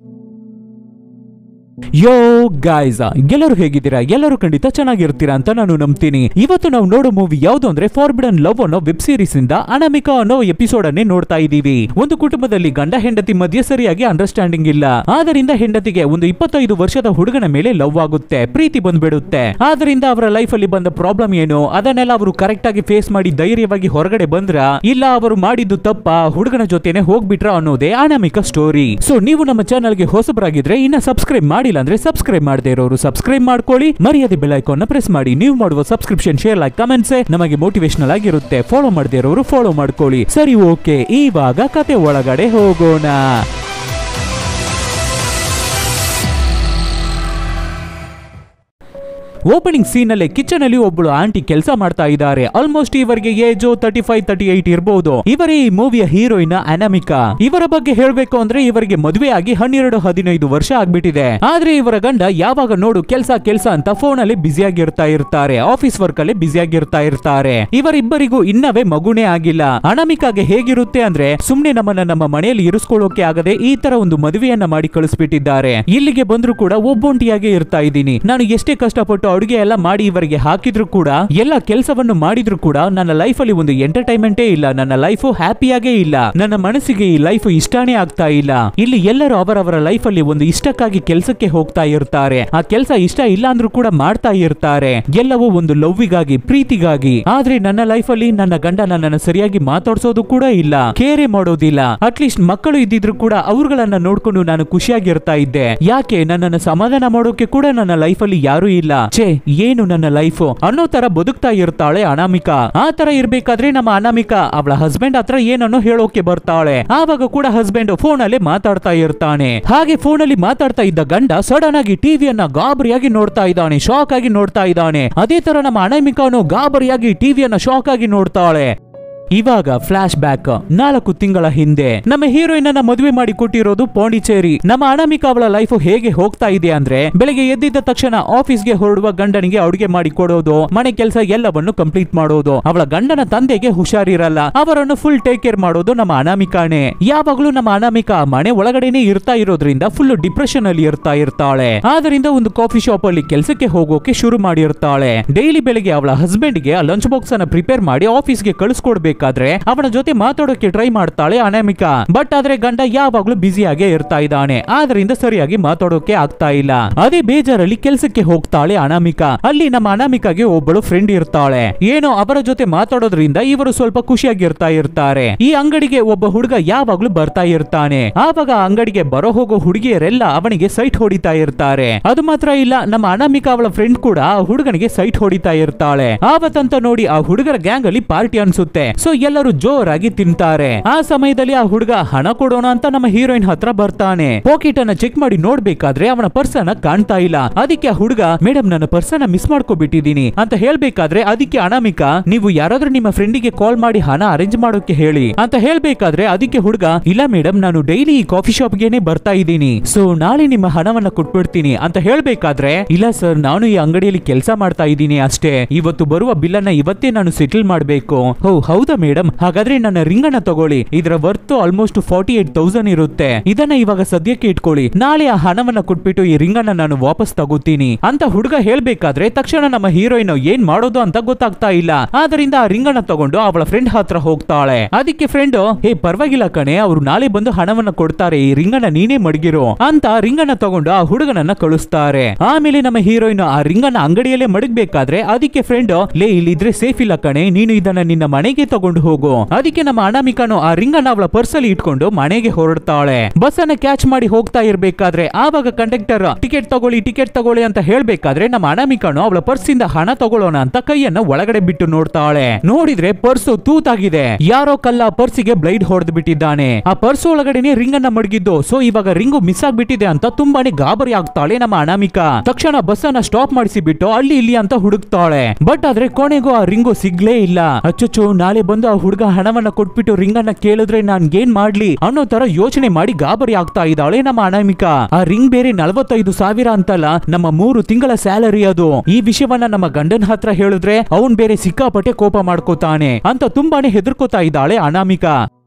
ಯೋ guys ಎಲ್ಲರೂ ಹೇಗಿದ್ದೀರಾ ಎಲ್ಲರೂ ಖಂಡಿತ ಚೆನ್ನಾಗಿರ್ತೀರಾ ಅಂತ ನಾನು ನಂಬ್ತೀನಿ ಇವತ್ತು ನಾವು ನೋಡೋ ಮೂವಿ ಯಾವುದು ಅಂದ್ರೆ ಫಾರ್ಬಿಡನ್ ಲವ್ ಅನ್ನೋ ವೆಬ್ ಸೀರೀಸ್ ಇಂದ ಅನಾಮಿಕಾ ಅನ್ನೋ ಎಪಿಸೋಡ್ ಅನ್ನೇ ನೋಡ್ತಾ ಇದೀವಿ ಒಂದು ಕುಟುಂಬದಲ್ಲಿ ಗಂಡ ಹೆಂಡತಿ ಮಧ್ಯೆ ಸರಿಯಾಗಿ ಅಂಡರ್ಸ್ಟ್ಯಾಂಡಿಂಗ್ ಇಲ್ಲ ಆದ್ದರಿಂದ ಹೆಂಡತಿಗೆ ಒಂದು ಇಪ್ಪತ್ತೈದು ವರ್ಷದ ಹುಡುಗನ ಮೇಲೆ ಲವ್ ಆಗುತ್ತೆ ಪ್ರೀತಿ ಬಂದ್ಬಿಡುತ್ತೆ ಆದ್ರಿಂದ ಅವರ ಲೈಫ್ ಅಲ್ಲಿ ಬಂದ ಪ್ರಾಬ್ಲಮ್ ಏನು ಅದನ್ನೆಲ್ಲ ಅವರು ಕರೆಕ್ಟ್ ಆಗಿ ಫೇಸ್ ಮಾಡಿ ಧೈರ್ಯವಾಗಿ ಹೊರಗಡೆ ಬಂದ್ರ ಇಲ್ಲ ಅವರು ಮಾಡಿದ್ದು ತಪ್ಪ ಹುಡುಗನ ಜೊತೆನೆ ಹೋಗ್ಬಿಟ್ರ ಅನ್ನೋದೇ ಅನಾಮಿಕಾ ಸ್ಟೋರಿ ಸೊ ನೀವು ನಮ್ಮ ಚಾನಲ್ಗೆ ಹೊಸಬರಾಗಿದ್ರೆ ಇನ್ನ ಸಬ್ಸ್ಕ್ರೈಬ್ ಮಾಡಿಲ್ಲ ಅಂದ್ರೆ ಸಬ್ಸ್ಕ್ರೈಬ್ ಮಾಡದೇ ಇರೋರು ಸಬ್ಸ್ಕ್ರೈಬ್ ಮಾಡ್ಕೊಳ್ಳಿ ಮರ್ಯಾದೆ ಬೆಲ್ ಐಕಾನ್ ಪ್ರೆಸ್ ಮಾಡಿ ನೀವು ಮಾಡುವ ಸಬ್ಸ್ಕ್ರಿಪ್ಷನ್ ಶೇರ್ ಲೈಕ್ ಕಮೆಂಟ್ಸ್ ನಮಗೆ ಮೋಟಿವೇಶನಲ್ ಆಗಿರುತ್ತೆ ಫಾಲೋ ಮಾಡದೇ ಇರೋರು ಫಾಲೋ ಮಾಡ್ಕೊಳ್ಳಿ ಸರಿ ಓಕೆ ಇವಾಗ ಕತೆ ಒಳಗಡೆ ಹೋಗೋಣ ಓಪನಿಂಗ್ ಸೀನ್ ಅಲ್ಲೇ ಕಿಚನ್ ಅಲ್ಲಿ ಒಬ್ಬಳು ಆಂಟಿ ಕೆಲಸ ಮಾಡ್ತಾ ಇದ್ದಾರೆ ಆಲ್ಮೋಸ್ಟ್ ಇವರಿಗೆ age thirty five thirty eight ಇರಬಹುದು ಇವರೇ ಈ ಮೂವಿಯ ಹೀರೋಯಿನ್ ಅನಾಮಿಕಾ ಇವರ ಬಗ್ಗೆ ಹೇಳ್ಬೇಕು ಅಂದ್ರೆ ಇವರಿಗೆ ಮದುವೆ ಆಗಿ ಹನ್ನೆರಡು ಹದಿನೈದು ವರ್ಷ ಆಗ್ಬಿಟ್ಟಿದೆ ಆದ್ರೆ ಇವರ ಗಂಡ ಯಾವಾಗ ನೋಡು ಕೆಲಸ ಕೆಲಸ ಅಂತ ಫೋನ್ ಅಲ್ಲಿ ಬ್ಯುಸಿ ಆಗಿರ್ತಾ ಇರ್ತಾರೆ ಆಫೀಸ್ ವರ್ಕ್ ಅಲ್ಲಿ ಬ್ಯುಸಿ ಆಗಿರ್ತಾ ಇರ್ತಾರೆ ಇವರಿಬ್ಬರಿಗೂ ಇನ್ನವೇ ಮಗುನೇ ಆಗಿಲ್ಲ ಅನಾಮಿಕಾಗೆ ಹೇಗಿರುತ್ತೆ ಅಂದ್ರೆ ಸುಮ್ನೆ ನಮ್ಮನ್ನ ನಮ್ಮ ಮನೆಯಲ್ಲಿ ಇರಿಸ್ಕೊಳ್ಳೋಕೆ ಆಗದೆ ಈ ತರ ಒಂದು ಮದುವೆಯನ್ನ ಮಾಡಿ ಕಳಿಸ್ಬಿಟ್ಟಿದ್ದಾರೆ ಇಲ್ಲಿಗೆ ಬಂದ್ರು ಕೂಡ ಒಬ್ಬೊಂಟಿಯಾಗಿ ಇರ್ತಾ ಇದ್ದೀನಿ ನಾನು ಎಷ್ಟೇ ಕಷ್ಟಪಟ್ಟು ಅಡುಗೆ ಎಲ್ಲ ಮಾಡಿ ಇವರಿಗೆ ಹಾಕಿದ್ರು ಕೂಡ ಎಲ್ಲ ಕೆಲಸವನ್ನು ಮಾಡಿದ್ರು ಕೂಡ ನನ್ನ ಲೈಫ್ ಅಲ್ಲಿ ಒಂದು ಎಂಟರ್ಟೈನ್ಮೆಂಟೇ ಇಲ್ಲ ನನ್ನ ಲೈಫ್ ಹ್ಯಾಪಿಯಾಗೇ ಇಲ್ಲ ನನ್ನ ಮನಸ್ಸಿಗೆ ಈ ಲೈಫ್ ಇಷ್ಟಾನೇ ಆಗ್ತಾ ಇಲ್ಲ ಇಲ್ಲಿ ಎಲ್ಲರೂ ಅವರವರ ಲೈಫ್ ಅಲ್ಲಿ ಒಂದು ಇಷ್ಟಕ್ಕಾಗಿ ಕೆಲಸಕ್ಕೆ ಹೋಗ್ತಾ ಇರ್ತಾರೆ ಆ ಕೆಲಸ ಇಷ್ಟ ಇಲ್ಲ ಅಂದ್ರೂ ಕೂಡ ಮಾಡ್ತಾ ಇರ್ತಾರೆ ಎಲ್ಲವೂ ಒಂದು ಲವ್ವಿಗಾಗಿ ಪ್ರೀತಿಗಾಗಿ ಆದ್ರೆ ನನ್ನ ಲೈಫ್ ಅಲ್ಲಿ ನನ್ನ ಗಂಡ ನನ್ನನ್ನು ಸರಿಯಾಗಿ ಮಾತಾಡ್ಸೋದು ಕೂಡ ಇಲ್ಲ ಕೇರೆ ಮಾಡೋದಿಲ್ಲ ಅಟ್ಲೀಸ್ಟ್ ಮಕ್ಕಳು ಇದ್ದಿದ್ರು ಕೂಡ ಅವ್ರುಗಳನ್ನ ನೋಡ್ಕೊಂಡು ನಾನು ಖುಷಿಯಾಗಿರ್ತಾ ಇದ್ದೆ ಯಾಕೆ ನನ್ನನ್ನು ಸಮಾಧಾನ ಮಾಡೋಕೆ ಕೂಡ ನನ್ನ ಲೈಫ್ ಅಲ್ಲಿ ಯಾರು ಇಲ್ಲ ಛೇ ಏನು ನನ್ನ ಲೈಫ್ ಅನ್ನೋ ತರ ಬದುಕ್ತಾ ಇರ್ತಾಳೆ ಅನಾಮಿಕಾ ಆ ತರ ಇರ್ಬೇಕಾದ್ರೆ ನಮ್ಮ ಅನಾಮಿಕಾ ಅವಳ ಹಸ್ಬೆಂಡ್ ಹತ್ರ ಏನನ್ನೋ ಹೇಳೋಕೆ ಬರ್ತಾಳೆ ಆವಾಗ ಕೂಡ ಹಸ್ಬೆಂಡ್ ಫೋನ್ ಅಲ್ಲಿ ಮಾತಾಡ್ತಾ ಇರ್ತಾನೆ ಹಾಗೆ ಫೋನ್ ಅಲ್ಲಿ ಮಾತಾಡ್ತಾ ಇದ್ದ ಗಂಡ ಸಡನ್ ಆಗಿ ಟಿವಿಯನ್ನ ಗಾಬರಿಯಾಗಿ ನೋಡ್ತಾ ಇದ್ದಾನೆ ಶಾಕ್ ಆಗಿ ನೋಡ್ತಾ ಇದ್ದಾನೆ ಅದೇ ತರ ನಮ್ಮ ಅನಾಮಿಕಾನು ಗಾಬರಿಯಾಗಿ ಟಿವಿಯನ್ನ ಶಾಕ್ ಆಗಿ ನೋಡ್ತಾಳೆ ಇವಾಗ ಫ್ಲಾಶ್ ಬ್ಯಾಕ್ ನಾಲ್ಕು ತಿಂಗಳ ಹಿಂದೆ ನಮ್ಮ ಹೀರೋಯಿನ್ ಅನ್ನ ಮದುವೆ ಮಾಡಿ ಕೊಟ್ಟಿರೋದು ಪಾಂಡಿಚೇರಿ ನಮ್ಮ ಅನಾಮಿಕಾ ಅವಳ ಲೈಫ್ ಹೇಗೆ ಹೋಗ್ತಾ ಇದೆ ಅಂದ್ರೆ ಬೆಳಿಗ್ಗೆ ಎದ್ದಿದ್ದ ತಕ್ಷಣ ಆಫೀಸ್ಗೆ ಹೊರಡುವ ಗಂಡನಿಗೆ ಅಡುಗೆ ಮಾಡಿ ಕೊಡೋದು ಮನೆ ಕೆಲಸ ಎಲ್ಲವನ್ನು ಕಂಪ್ಲೀಟ್ ಮಾಡೋದು ಅವಳ ಗಂಡನ ತಂದೆಗೆ ಹುಷಾರಿರಲ್ಲ ಅವರನ್ನು ಫುಲ್ ಟೇಕ್ ಕೇರ್ ಮಾಡೋದು ನಮ್ಮ ಅನಾಮಿಕಾನೇ ಯಾವಾಗ್ಲೂ ನಮ್ಮ ಅನಾಮಿಕಾ ಮನೆ ಒಳಗಡೆನೆ ಇರ್ತಾ ಇರೋದ್ರಿಂದ ಫುಲ್ ಡಿಪ್ರೆಷನ್ ಅಲ್ಲಿ ಇರ್ತಾ ಇರ್ತಾಳೆ ಆದ್ರಿಂದ ಒಂದು ಕಾಫಿ ಶಾಪ್ ಅಲ್ಲಿ ಕೆಲಸಕ್ಕೆ ಹೋಗೋಕೆ ಶುರು ಮಾಡಿರ್ತಾಳೆ ಡೈಲಿ ಬೆಳಿಗ್ಗೆ ಅವಳ ಹಸ್ಬೆಂಡ್ ಗೆ ಲಂಚ್ ಬಾಕ್ಸ್ ಅನ್ನ ಪ್ರಿಪೇರ್ ಮಾಡಿ ಆಫೀಸ್ಗೆ ಕಳಿಸ್ಕೊಡ್ಬೇಕಾದ್ರೆ ಅವನ ಜೊತೆ ಮಾತಾಡೋಕೆ ಟ್ರೈ ಮಾಡ್ತಾಳೆ ಅನಾಮಿಕಾ ಬಟ್ ಆದ್ರೆ ಗಂಡ ಯಾವಾಗ್ಲೂ ಬ್ಯುಸಿ ಆಗೇ ಇರ್ತಾ ಇದ್ದಾನೆ ಆದ್ರಿಂದ ಸರಿಯಾಗಿ ಮಾತಾಡೋಕೆ ಆಗ್ತಾ ಇಲ್ಲ ಅದೇ ಬೇಜಾರಲ್ಲಿ ಕೆಲಸಕ್ಕೆ ಹೋಗ್ತಾಳೆ ಅನಾಮಿಕಾ ಅಲ್ಲಿ ನಮ್ಮ ಅನಾಮಿಕಾಗೆ ಒಬ್ಬಳು ಫ್ರೆಂಡ್ ಇರ್ತಾಳೆ ಏನೋ ಅವರ ಜೊತೆ ಮಾತಾಡೋದ್ರಿಂದ ಇವರು ಸ್ವಲ್ಪ ಖುಷಿಯಾಗಿರ್ತಾ ಇರ್ತಾರೆ ಈ ಅಂಗಡಿಗೆ ಒಬ್ಬ ಹುಡುಗ ಯಾವಾಗ್ಲೂ ಬರ್ತಾ ಇರ್ತಾನೆ ಆವಾಗ ಆ ಅಂಗಡಿಗೆ ಬರೋ ಹೋಗೋ ಹುಡುಗಿಯರೆಲ್ಲ ಅವನಿಗೆ ಸೈಟ್ ಹೊಡಿತಾ ಇರ್ತಾರೆ ಅದು ಮಾತ್ರ ಇಲ್ಲ ನಮ್ಮ ಅನಾಮಿಕಾ ಅವಳ ಫ್ರೆಂಡ್ ಕೂಡ ಆ ಹುಡುಗನಿಗೆ ಸೈಟ್ ಹೊಡಿತಾ ಇರ್ತಾಳೆ ಆವತ್ತಂತ ನೋಡಿ ಆ ಹುಡುಗರ ಗ್ಯಾಂಗ್ ಅಲ್ಲಿ ಪಾರ್ಟಿ ಅನ್ಸುತ್ತೆ ಸೊ ಎಲ್ಲರೂ ಜೋರಾಗಿ ತಿಂತಾರೆ ಆ ಸಮಯದಲ್ಲಿ ಆ ಹುಡುಗ ಹಣ ಕೊಡೋಣ ಅಂತ ನಮ್ಮ ಹೀರೋಯಿನ್ ಹತ್ರ ಬರ್ತಾನೆ ಪಾಕೆಟ್ ಅನ್ನ ಚೆಕ್ ಮಾಡಿ ನೋಡ್ಬೇಕಾದ್ರೆ ಅವನ ಪರ್ಸ್ ಅನ್ನ ಕಾಣ್ತಾ ಇಲ್ಲ ಅದಕ್ಕೆ ಆ ಹುಡುಗ ಮೇಡಮ್ ನನ್ನ ಪರ್ಸ್ ಅನ್ನ ಮಿಸ್ ಮಾಡ್ಕೊಬಿಟ್ಟಿದೀನಿ ಅಂತ ಹೇಳ್ಬೇಕಾದ್ರೆ ಅದಕ್ಕೆ ಅನಾಮಿಕಾ ನೀವು ಯಾರಾದ್ರೂ ನಿಮ್ಮ ಫ್ರೆಂಡಿಗೆ ಕಾಲ್ ಮಾಡಿ ಹಣ ಅರೇಂಜ್ ಮಾಡೋಕೆ ಹೇಳಿ ಅಂತ ಹೇಳ್ಬೇಕಾದ್ರೆ ಅದಕ್ಕೆ ಹುಡುಗ ಇಲ್ಲ ಮೇಡಮ್ ನಾನು ಡೈಲಿ ಈ ಕಾಫಿ ಶಾಪ್ ಗೆನೆ ಬರ್ತಾ ಇದ್ದೀನಿ ಸೊ ನಾಳೆ ನಿಮ್ಮ ಹಣವನ್ನ ಕೊಟ್ಬಿಡ್ತೀನಿ ಅಂತ ಹೇಳ್ಬೇಕಾದ್ರೆ ಇಲ್ಲ ಸರ್ ನಾನು ಈ ಅಂಗಡಿಯಲ್ಲಿ ಕೆಲಸ ಮಾಡ್ತಾ ಇದ್ದೀನಿ ಅಷ್ಟೇ ಇವತ್ತು ಬರುವ ಬಿಲ್ ಅನ್ನ ಇವತ್ತೇ ನಾನು ಸೆಟಲ್ ಮಾಡ್ಬೇಕು ಹೋ ಹೌದಾ ಮೇಡಮ್ ಹಾಗಾದ್ರೆ ನನ್ನ ರಿಂಗ್ ಅನ್ನ ತಗೊಳ್ಳಿ ಇದರ worth almost forty eight thousand ಇರುತ್ತೆ ಇದನ್ನ ಇವಾಗ ಸದ್ಯಕ್ಕೆ ಇಟ್ಕೊಳ್ಳಿ ನಾಳೆ ಆ ಹಣವನ್ನ ಕೊಟ್ಬಿಟ್ಟು ಈ ರಿಂಗ್ ಅನ್ನ ನಾನು ವಾಪಸ್ ತಗೋತೀನಿ ಅಂತ ಹುಡುಗ ಹೇಳ್ಬೇಕಾದ್ರೆ ತಕ್ಷಣ ನಮ್ಮ ಹೀರೋಯಿನ್ ಏನ್ ಮಾಡೋದು ಅಂತ ಗೊತ್ತಾಗ್ತಾ ಇಲ್ಲ ಆದ್ರಿಂದ ಆ ರಿಂಗ್ ಅನ್ನ ತಗೊಂಡು ಅವಳ ಫ್ರೆಂಡ್ ಹತ್ರ ಹೋಗ್ತಾಳೆ ಅದಕ್ಕೆ ಫ್ರೆಂಡ್ ಹೇ ಪರವಾಗಿಲ್ಲ ಕಣೆ ಅವ್ರು ನಾಳೆ ಬಂದು ಹಣವನ್ನ ಕೊಡ್ತಾರೆ ಈ ರಿಂಗ್ ಅನ್ನ ನೀನೇ ಮಡಗಿರೋ ಅಂತ ರಿಂಗ್ ಅನ್ನ ತಗೊಂಡು ಆ ಹುಡುಗನನ್ನ ಕಳಿಸ್ತಾರೆ ಆಮೇಲೆ ನಮ್ಮ ಹೀರೋಯಿನ್ ಆ ರಿಂಗ್ ಅನ್ನ ಅಂಗಡಿಯಲ್ಲೇ ಮಡಗ್ಬೇಕಾದ್ರೆ ಅದಕ್ಕೆ ಫ್ರೆಂಡ್ ಲೇ ಇಲ್ಲಿದ್ರೆ ಸೇಫ್ ಇಲ್ಲ ಕಣೆ ನೀನು ಇದನ್ನ ನಿನ್ನ ಮನೆಗೆ ತಗೊಂಡು ಹೋಗು ಅದಕ್ಕೆ ನಮ್ಮ ಅನಾಮಿಕಾನು ಆ ರಿಂಗ್ ಅನ್ನ ಅವಳ ಪರ್ಸ್ ಅಲ್ಲಿ ಇಟ್ಕೊಂಡು ಮನೆಗೆ ಹೊರಡ್ತಾಳೆ ಬಸ್ ಅನ್ನ ಕ್ಯಾಚ್ ಮಾಡಿ ಹೋಗ್ತಾ ಇರ್ಬೇಕಾದ್ರೆ ಆವಾಗ ಕಂಡಕ್ಟರ್ ಟಿಕೆಟ್ ತಗೊಳ್ಳಿ ಟಿಕೆಟ್ ತಗೊಳ್ಳಿ ಅಂತ ಹೇಳ್ಬೇಕಾದ್ರೆ ನಮ್ಮ ಅನಾಮಿಕಾನು ಅವಳ ಪರ್ಸ್ ಇಂದ ಹಣ ತಗೊಳ್ಳೋಣ ಅಂತ ಕೈಯನ್ನ ಒಳಗಡೆ ಬಿಟ್ಟು ನೋಡ್ತಾಳೆ ನೋಡಿದ್ರೆ ಪರ್ಸ್ ತೂತಾಗಿದೆ ಯಾರೋ ಕಲ್ಲ ಪರ್ಸಿಗೆ ಬ್ಲೈಡ್ ಹೊಡೆದು ಬಿಟ್ಟಿದ್ದಾನೆ ಆ ಪರ್ಸ್ ಒಳಗಡೆನೆ ರಿಂಗ್ ಅನ್ನ ಮಡಗಿದ್ದು ಸೊ ಇವಾಗ ರಿಂಗು ಮಿಸ್ ಆಗ್ಬಿಟ್ಟಿದೆ ಅಂತ ತುಂಬಾನೇ ಗಾಬರಿ ಆಗ್ತಾಳೆ ನಮ್ಮ ಅನಾಮಿಕಾ ತಕ್ಷಣ ಬಸ್ ಅನ್ನ ಸ್ಟಾಪ್ ಮಾಡಿಸಿ ಬಿಟ್ಟು ಅಲ್ಲಿ ಇಲ್ಲಿ ಅಂತ ಹುಡುಕ್ತಾಳೆ ಬಟ್ ಆದ್ರೆ ಕೊನೆಗೂ ಆ ರಿಂಗು ಸಿಗ್ಲೇ ಇಲ್ಲ ಅಚ್ಚುಚ್ಚು ನಾಳೆ ಬಂದು ಆ ಹುಡುಗ ಹಣವನ್ನ ಕೊಟ್ಬಿಟ್ಟು ರಿಂಗ್ ಅನ್ನ ಕೇಳಿದ್ರೆ ನಾನ್ ಏನ್ ಮಾಡ್ಲಿ ಅನ್ನೋ ತರ ಯೋಚನೆ ಮಾಡಿ ಗಾಬರಿ ಆಗ್ತಾ ಇದ್ದಾಳೆ ನಮ್ಮ ಅನಾಮಿಕಾ ಆ ರಿಂಗ್ ಬೇರೆ ನಲವತ್ತೈದು ಸಾವಿರ ಅಂತಲ್ಲ ನಮ್ಮ ಮೂರು ತಿಂಗಳ ಸ್ಯಾಲರಿ ಅದು ಈ ವಿಷಯವನ್ನ ನಮ್ಮ ಗಂಡನ ಹತ್ರ ಹೇಳಿದ್ರೆ ಅವನ್ ಬೇರೆ ಸಿಕ್ಕಾಪಟ್ಟೆ ಕೋಪ ಮಾಡ್ಕೋತಾನೆ ಅಂತ ತುಂಬಾನೇ ಹೆದರ್ಕೋತಾ ಇದ್ದಾಳೆ ಅನಾಮಿಕಾ